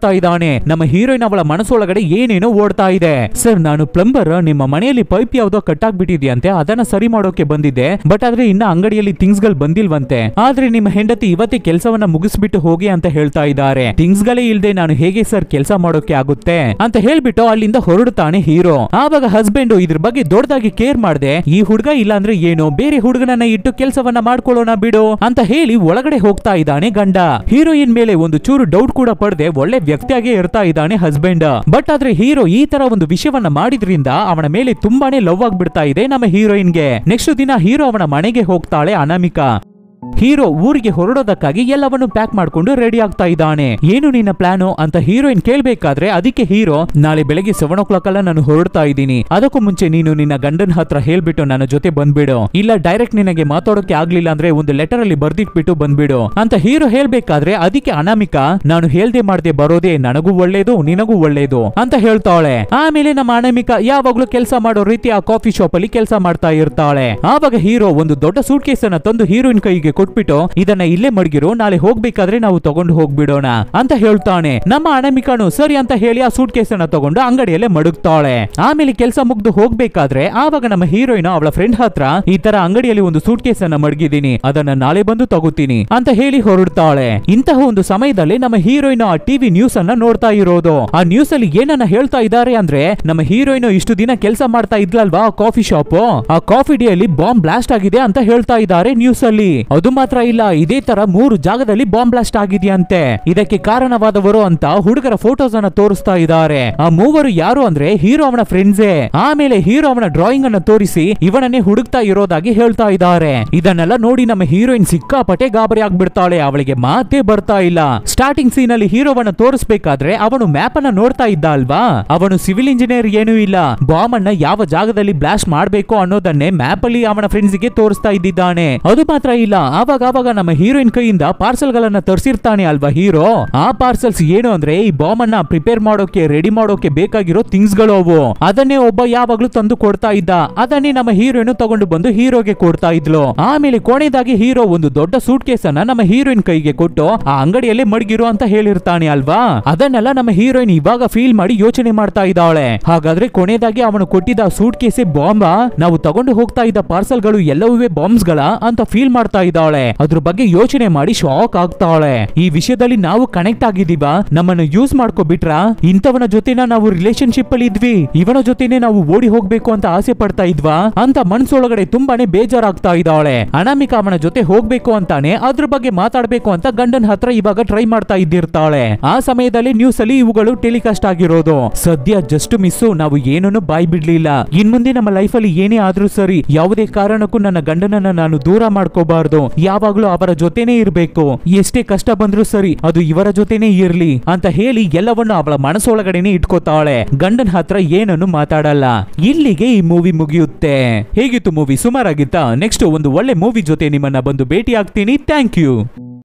ಹೋಗ್ತಾ ಇದ್ದಾನೆ ನಮ್ಮ ಹೀರೋಯಿನ್ ಅವಳ ಮನಸ್ಸೊಳಗಡೆ ಏನೇನೋ ಓಡ್ತಾ ಇದೆ ಸರ್ ನಾನು ಪ್ಲಂಬರ್ ನಿಮ್ಮ ಮನೆಯಲ್ಲಿ ಪೈಪ್ ಯಾವ್ದೋ ಕಟ್ ಆಗ್ಬಿಟ್ಟಿದ್ಯಂತೆ ಅದನ್ನ ಸರಿ ಮಾಡೋಕೆ ಬಂದಿದ್ದೆ ಬಟ್ ಆದ್ರೆ ಇನ್ನ ಅಂಗಡಿಯಲ್ಲಿ ಥಿಂಗ್ಸ್ ಗಳು ಬಂದಿಲ್ವಂತೆ ಆದ್ರೆ ನಿಮ್ಮ ಹೆಂಡತಿ ಇವತ್ತೇ ಕೆಲಸವನ್ನ ಮುಗಿಸ್ಬಿಟ್ಟು ಹೋಗಿ ಅಂತ ಹೇಳ್ತಾ ಇದ್ದಾರೆ ಥಿಂಗ್ಸ್ ಗಳೇ ಇಲ್ದೆ ನಾನು ಹೇಗೆ ಸರ್ ಕೆಲಸ ಮಾಡೋಕೆ ಆಗುತ್ತೆ ಅಂತ ಹೇಳ್ಬಿಟ್ಟು ಅಲ್ಲಿಂದ ಹೊರಡ್ತಾನೆ ಹೀರೋ ಆವಾಗ ಹಸ್ಬೆಂಡ್ ಇದ್ರ ಬಗ್ಗೆ ದೊಡ್ಡದಾಗಿ ಕೇರ್ ಮಾಡ್ದೆ ಈ ಹುಡುಗ ಇಲ್ಲ ಅಂದ್ರೆ ಏನು ಬೇರೆ ಹುಡುಗನನ್ನ ಇಟ್ಟು ಕೆಲಸವನ್ನ ಮಾಡ್ಕೊಳ್ಳೋಣ ಬಿಡು ಅಂತ ಹೇಳಿ ಒಳಗಡೆ ಹೋಗ್ತಾ ಇದ್ದಾನೆ ಗಂಡ ಹೀರೋಯಿನ್ ಮೇಲೆ ಒಂದು ಚೂರು ಡೌಟ್ ಕೂಡ ಪಡೆದೆ ಒಳ್ಳೆ ವ್ಯಕ್ತಿಯಾಗೇ ಇರ್ತಾ ಇದ್ದಾನೆ ಹಸ್ಬೆಂಡ್ ಬಟ್ ಆದ್ರೆ ಹೀರೋ ಈ ತರ ಒಂದು ವಿಷಯವನ್ನ ಮಾಡಿದ್ರಿಂದ ಅವನ ಮೇಲೆ ತುಂಬಾನೇ ಲವ್ ಆಗ್ಬಿಡ್ತಾ ಇದೆ ನಮ್ಮ ಹೀರೋಯಿನ್ಗೆ ನೆಕ್ಸ್ಟ್ ದಿನ ಹೀರೋ ಅವನ ಮನೆಗೆ ಹೋಗ್ತಾಳೆ ಅನಾಮಿಕಾ ಹೀರೋ ಊರಿಗೆ ಹೊರಡೋದಕ್ಕಾಗಿ ಎಲ್ಲವನ್ನು ಪ್ಯಾಕ್ ಮಾಡ್ಕೊಂಡು ರೆಡಿ ಆಗ್ತಾ ಇದ್ದಾನೆ ಏನು ನಿನ್ನ ಪ್ಲಾನು ಅಂತ ಹೀರೋಯಿನ್ ಕೇಳ್ಬೇಕಾದ್ರೆ ಅದಕ್ಕೆ ಹೀರೋ ನಾಳೆ ಬೆಳಗ್ಗೆ ಸೆವೆನ್ ಓ ಕ್ಲಾಕ್ ಅಲ್ಲ ನಾನು ಹೊರಡ್ತಾ ಇದ್ದೀನಿ ಅದಕ್ಕೂ ಮುಂಚೆ ನೀನು ನಿನ್ನ ಗಂಡನ ಹತ್ರ ಹೇಳ್ಬಿಟ್ಟು ನನ್ನ ಜೊತೆ ಬಂದ್ಬಿಡು ಇಲ್ಲ ಡೈರೆಕ್ಟ್ ನಿನಗೆ ಮಾತಾಡೋಕೆ ಆಗ್ಲಿಲ್ಲ ಅಂದ್ರೆ ಒಂದು ಲೆಟರ್ ಅಲ್ಲಿ ಬರ್ದಿಟ್ಬಿಟ್ಟು ಬಂದ್ಬಿಡು ಅಂತ ಹೀರೋ ಹೇಳ್ಬೇಕಾದ್ರೆ ಅದಕ್ಕೆ ಅನಾಮಿಕಾ ನಾನು ಹೇಳ್ದೆ ಮಾಡ್ದೆ ಬರೋದೇ ನನಗೂ ಒಳ್ಳೇದು ನಿನಗೂ ಒಳ್ಳೇದು ಅಂತ ಹೇಳ್ತಾಳೆ ಆಮೇಲೆ ನಮ್ಮ ಅನಾಮಿಕಾ ಯಾವಾಗ್ಲೂ ಕೆಲಸ ಮಾಡೋ ರೀತಿ ಆ ಕಾಫಿ ಶಾಪ್ ಅಲ್ಲಿ ಕೆಲಸ ಮಾಡ್ತಾ ಇರ್ತಾಳೆ ಆವಾಗ ಹೀರೋ ಒಂದು ದೊಡ್ಡ ಸೂಟ್ ಕೇಸ್ ಅನ್ನ ತಂದು ಹೀರೋಯಿನ್ ಕೈಗೆ ಕೊಟ್ಬಿಟ್ಟು ಇದನ್ನ ಇಲ್ಲೇ ಮಡಗಿರು ನಾಳೆ ಹೋಗ್ಬೇಕಾದ್ರೆ ನಾವು ತಗೊಂಡು ಹೋಗ್ಬಿಡೋಣ ಅಂತ ಹೇಳ್ತಾನೆ ನಮ್ಮ ಅನಾಮಿಕಾನು ಸರಿ ಅಂತ ಹೇಳಿ ಆ ಸೂಟ್ ಕೇಸ್ ಅನ್ನ ತಗೊಂಡು ಅಂಗಡಿಯಲ್ಲೇ ಮಡಗ್ತಾಳೆ ಆಮೇಲೆ ಕೆಲಸ ಮುಗ್ದು ಹೋಗ್ಬೇಕಾದ್ರೆ ಆವಾಗ ನಮ್ಮ ಹೀರೋಯಿನ್ ಅವಳ ಫ್ರೆಂಡ್ ಹತ್ರ ಈ ತರ ಅಂಗಡಿಯಲ್ಲಿ ಒಂದು ಸೂಟ್ ಕೇಸ್ ಅನ್ನ ಮಡಗಿದ್ದೀನಿ ಅದನ್ನ ನಾಳೆ ಬಂದು ತಗೋತೀನಿ ಅಂತ ಹೇಳಿ ಹೊರಡ್ತಾಳೆ ಇಂತಹ ಒಂದು ಸಮಯದಲ್ಲಿ ನಮ್ಮ ಹೀರೋಯಿನ್ ಆ ಟಿವಿ ನ್ಯೂಸ್ ಅನ್ನ ನೋಡ್ತಾ ಇರೋದು ಆ ನ್ಯೂಸ್ ಅಲ್ಲಿ ಏನನ್ನ ಹೇಳ್ತಾ ಇದ್ದಾರೆ ಅಂದ್ರೆ ನಮ್ಮ ಹೀರೋಯಿನ್ ಇಷ್ಟು ದಿನ ಕೆಲಸ ಮಾಡ್ತಾ ಇದ್ಲಲ್ವಾ ಆ ಕಾಫಿ ಶಾಪ್ ಆ ಕಾಫಿ ಡೇ ಅಲ್ಲಿ ಬಾಂಬ್ ಬ್ಲಾಸ್ಟ್ ಆಗಿದೆ ಅಂತ ಹೇಳ್ತಾ ಇದ್ದಾರೆ ನ್ಯೂಸ್ ಅಲ್ಲಿ ಅದು ಮಾತ್ರ ಇಲ್ಲ ಇದೇ ತರ ಮೂರು ಜಾಗದಲ್ಲಿ ಬಾಂಬ್ ಬ್ಲಾಸ್ಟ್ ಆಗಿದೆಯಂತೆ ಇದಕ್ಕೆ ಕಾರಣವಾದವರು ಅಂತ ಹುಡುಗರ ಫೋಟೋಸ್ ಅನ್ನ ತೋರಿಸ್ತಾ ಇದ್ದಾರೆ ಆ ಮೂವರು ಯಾರು ಅಂದ್ರೆ ಹೀರೋ ಅವನ ಫ್ರೆಂಡ್ಸೇ ಆಮೇಲೆ ಹೀರೋ ಅವನ ಡ್ರಾಯಿಂಗ್ ಅನ್ನ ತೋರಿಸಿ ಇವನನ್ನೇ ಹುಡುಕ್ತಾ ಇರೋದಾಗಿ ಹೇಳ್ತಾ ಇದ್ದಾರೆ ಇದನ್ನೆಲ್ಲ ನೋಡಿ ನಮ್ಮ ಹೀರೋಯಿನ್ ಸಿಕ್ಕಾಪಟ್ಟೆ ಗಾಬರಿ ಆಗ್ಬಿಡ್ತಾಳೆ ಅವಳಿಗೆ ಮಾತೇ ಬರ್ತಾ ಇಲ್ಲ ಸ್ಟಾರ್ಟಿಂಗ್ ಸೀನ್ ಅಲ್ಲಿ ಹೀರೋವನ್ನ ತೋರಿಸ್ಬೇಕಾದ್ರೆ ಅವನು ಮ್ಯಾಪ್ ಅನ್ನ ನೋಡ್ತಾ ಇದ್ದ ಅಲ್ವಾ ಅವನು ಸಿವಿಲ್ ಇಂಜಿನಿಯರ್ ಏನೂ ಇಲ್ಲ ಬಾಂಬ್ ಅನ್ನ ಯಾವ ಜಾಗದಲ್ಲಿ ಬ್ಲಾಸ್ಟ್ ಮಾಡ್ಬೇಕು ಅನ್ನೋದನ್ನೇ ಮ್ಯಾಪ್ ಅಲ್ಲಿ ಅವನ ಫ್ರೆಂಡ್ಸ್ ಗೆ ತೋರಿಸ್ತಾ ಇದ್ದಿದ್ದಾನೆ ಅದು ಮಾತ್ರ ಇಲ್ಲ ಆವಾಗ ಆವಾಗ ನಮ್ಮ ಹೀರೋಯಿನ್ ಕೈಯಿಂದ ಪಾರ್ಸಲ್ ಗಳನ್ನ ತರಿಸಿರ್ತಾನೆ ಅಲ್ವಾ ಹೀರೋ ಆ ಪಾರ್ಸಲ್ಸ್ ಏನು ಅಂದ್ರೆ ಈ ಬಾಂಬ್ ಅನ್ನ ಪ್ರಿಪೇರ್ ಮಾಡೋಕೆ ರೆಡಿ ಮಾಡೋಕೆ ಬೇಕಾಗಿರೋ ಥಿಂಗ್ಸ್ ಗಳು ಅವು ಅದನ್ನೇ ಒಬ್ಬ ಯಾವಾಗ್ಲೂ ತಂದು ಕೊಡ್ತಾ ಇದ್ದ ಅದನ್ನೇ ನಮ್ಮ ಹೀರೋಯಿನ್ ತಗೊಂಡು ಬಂದು ಹೀರೋಗೆ ಕೊಡ್ತಾ ಇದ್ಲು ಆಮೇಲೆ ಕೊನೆಯದಾಗಿ ಹೀರೋ ಒಂದು ದೊಡ್ಡ ಸೂಟ್ ಕೇಸ್ ಅನ್ನ ನಮ್ಮ ಹೀರೋಯಿನ್ ಕೈಗೆ ಕೊಟ್ಟು ಆ ಅಂಗಡಿಯಲ್ಲೇ ಮಡಗಿರು ಅಂತ ಹೇಳಿರ್ತಾನೆ ಅಲ್ವಾ ಅದನ್ನೆಲ್ಲ ನಮ್ಮ ಹೀರೋಯಿನ್ ಇವಾಗ ಫೀಲ್ ಮಾಡಿ ಯೋಚನೆ ಮಾಡ್ತಾ ಇದ್ದಾಳೆ ಹಾಗಾದ್ರೆ ಕೊನೆಯದಾಗಿ ಅವನು ಕೊಟ್ಟಿದ್ದ ಸೂಟ್ ಕೇಸೆ ಬಾಂಬ ನಾವು ತಗೊಂಡು ಹೋಗ್ತಾ ಇದ್ದ ಪಾರ್ಸಲ್ ಗಳು ಎಲ್ಲವೂ ಬಾಂಬ್ಸ್ ಗಳ ಅಂತ ಫೀಲ್ ಮಾಡ್ತಾ ಇದ್ದಾಳೆ ಅದ್ರ ಬಗ್ಗೆ ಯೋಚನೆ ಮಾಡಿ ಶಾಕ್ ಆಗ್ತಾಳೆ ಈ ವಿಷಯದಲ್ಲಿ ನಾವು ಕನೆಕ್ಟ್ ಆಗಿದೀವ ನಮ್ಮನ್ನು ಯೂಸ್ ಮಾಡ್ಕೊಬಿಟ್ರ ಇಂಥವನ ಜೊತೆನ ನಾವು ರಿಲೇಶನ್ಶಿಪ್ ಅಲ್ಲಿ ಇದ್ವಿ ಇವನ ಜೊತೆನೆ ನಾವು ಓಡಿ ಹೋಗ್ಬೇಕು ಅಂತ ಆಸೆ ಪಡ್ತಾ ಇದ್ವಾ ಅಂತ ಮನ್ಸೊಳಗಡೆ ತುಂಬಾನೇ ಬೇಜಾರಾಗ್ತಾ ಇದ್ದಾಳೆ ಅನಾಮಿಕಾ ಅವನ ಜೊತೆ ಹೋಗ್ಬೇಕು ಅಂತಾನೆ ಅದ್ರ ಬಗ್ಗೆ ಮಾತಾಡ್ಬೇಕು ಅಂತ ಗಂಡನ ಹತ್ರ ಇವಾಗ ಟ್ರೈ ಮಾಡ್ತಾ ಇದ್ದಿರ್ತಾಳೆ ಆ ಸಮಯದಲ್ಲಿ ನ್ಯೂಸ್ ಅಲ್ಲಿ ಇವುಗಳು ಟೆಲಿಕಾಸ್ಟ್ ಆಗಿರೋದು ಸದ್ಯ ಜಸ್ಟ್ ಮಿಸ್ಸು ನಾವು ಏನನ್ನು ಬಾಯ್ ಬಿಡ್ಲಿಲ್ಲ ಇನ್ ಮುಂದೆ ನಮ್ಮ ಲೈಫ್ ಅಲ್ಲಿ ಏನೇ ಆದ್ರೂ ಸರಿ ಯಾವುದೇ ಕಾರಣಕ್ಕೂ ನನ್ನ ಗಂಡನನ್ನ ನಾನು ದೂರ ಮಾಡ್ಕೋಬಾರ್ದು ಯಾವಾಗ್ಲೂ ಅವರ ಜೊತೆನೇ ಇರ್ಬೇಕು ಎಷ್ಟೇ ಕಷ್ಟ ಬಂದ್ರೂ ಸರಿ ಅದು ಇವರ ಜೊತೆನೇ ಇರ್ಲಿ ಅಂತ ಹೇಳಿ ಎಲ್ಲವನ್ನು ಅವಳ ಮನಸ್ಸೊಳಗಡೆನೆ ಇಟ್ಕೋತಾಳೆ ಗಂಡನ ಹತ್ರ ಏನನ್ನು ಮಾತಾಡಲ್ಲ ಇಲ್ಲಿಗೆ ಈ ಮೂವಿ ಮುಗಿಯುತ್ತೆ ಹೇಗಿತ್ತು ಮೂವಿ ಸುಮಾರಾಗಿತ್ತಾ ನೆಕ್ಸ್ಟ್ ಒಂದು ಒಳ್ಳೆ ಮೂವಿ ಜೊತೆ ನಿಮ್ಮನ್ನ ಬಂದು ಭೇಟಿ ಆಗ್ತೀನಿ ಥ್ಯಾಂಕ್ ಯು